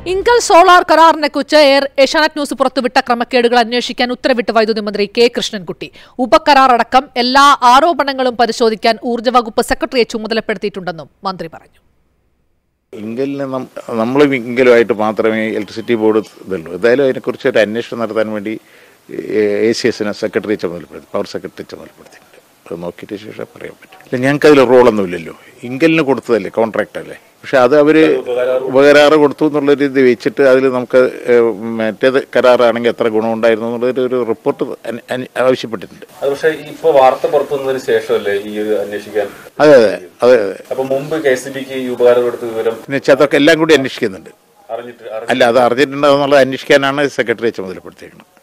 ഇങ്കൽ solar കരാറിനെ കുറിച്ച് air Asianet news പുറത്തുവിട്ട ക്രമക്കേടുകൾ അന്വേഷിക്കാൻ ഉത്തരവിട്ട് വൈദ്യുതി മന്ത്രി കെ കൃഷ്ണൻകുട്ടി ഉപകരാർ അടക്കം എല്ലാ ആരോപണങ്ങളും പരിശോധിക്കാൻ ഊർജ്ജ വകുപ്പ് സെക്രട്ടറിയെ ചുമതലപ്പെടുത്തിയിട്ടുണ്ടെന്നും മന്ത്രി പറഞ്ഞു ഇങ്കലിന് നമ്മൾ ഇങ്കലുമായിട്ട് മാത്രമേ ഇലക്ട്രിസിറ്റി ബോർഡ് ഇതുള്ളൂ എന്തായാലും അതിനെക്കുറിച്ച് ഒരു അന്വേഷണം നടത്താൻ വേണ്ടി എ സി എസിനെ സെക്രട്ടറി ചുമതലപ്പെടുത്തി പവർ സെക്രട്ടറി ചുമതലപ്പെടുത്തിയിട്ടുണ്ട് അത് നോക്കിയിട്ട് ശേഷം പറയാൻ പറ്റും ഇല്ല ഞങ്ങൾക്ക് അതിൽ റോളൊന്നുമില്ലല്ലോ ഇങ്കലിന് കൊടുത്തതല്ലേ കോൺട്രാക്റ്റ് അല്ലേ പക്ഷെ അത് അവർ ഉപകരാറ് കൊടുത്തു എന്നുള്ളൊരു ഇത് വെച്ചിട്ട് അതിൽ നമുക്ക് ഏഹ്, മറ്റേത് കരാറാണെങ്കിൽ എത്ര ഗുണമുണ്ടായിരുന്നു എന്നുള്ളൊരു ഒരു റിപ്പോർട്ട് അന്- അന്- ആവശ്യപ്പെട്ടിട്ടുണ്ട് അത് പക്ഷേ ഇപ്പൊ വാർത്ത പുറത്തു വന്നതിന് ശേഷമല്ലേ ഈ ഒരു അന്വേഷിക്കാൻ അതെ അതെ അതെ അതെ അപ്പൊ മുമ്പ് കെ എസ് ബിക്ക് ഈ ഉപകാരം കൊടുത്ത വിവരം പിന്നെ വെച്ചാൽ അതൊക്കെ എല്ലാം കൂടി അന്വേഷിക്കുന്നുണ്ട് അറിഞ്ഞിട്ട് അല്ല അത് അറിഞ്ഞിട്ടുണ്ടോ എന്നുള്ളത് അന്വേഷിക്കാനാണ് സെക്രട്ടറിയെ ചുമതലപ്പെടുത്തിയിരിക്കുന്നത്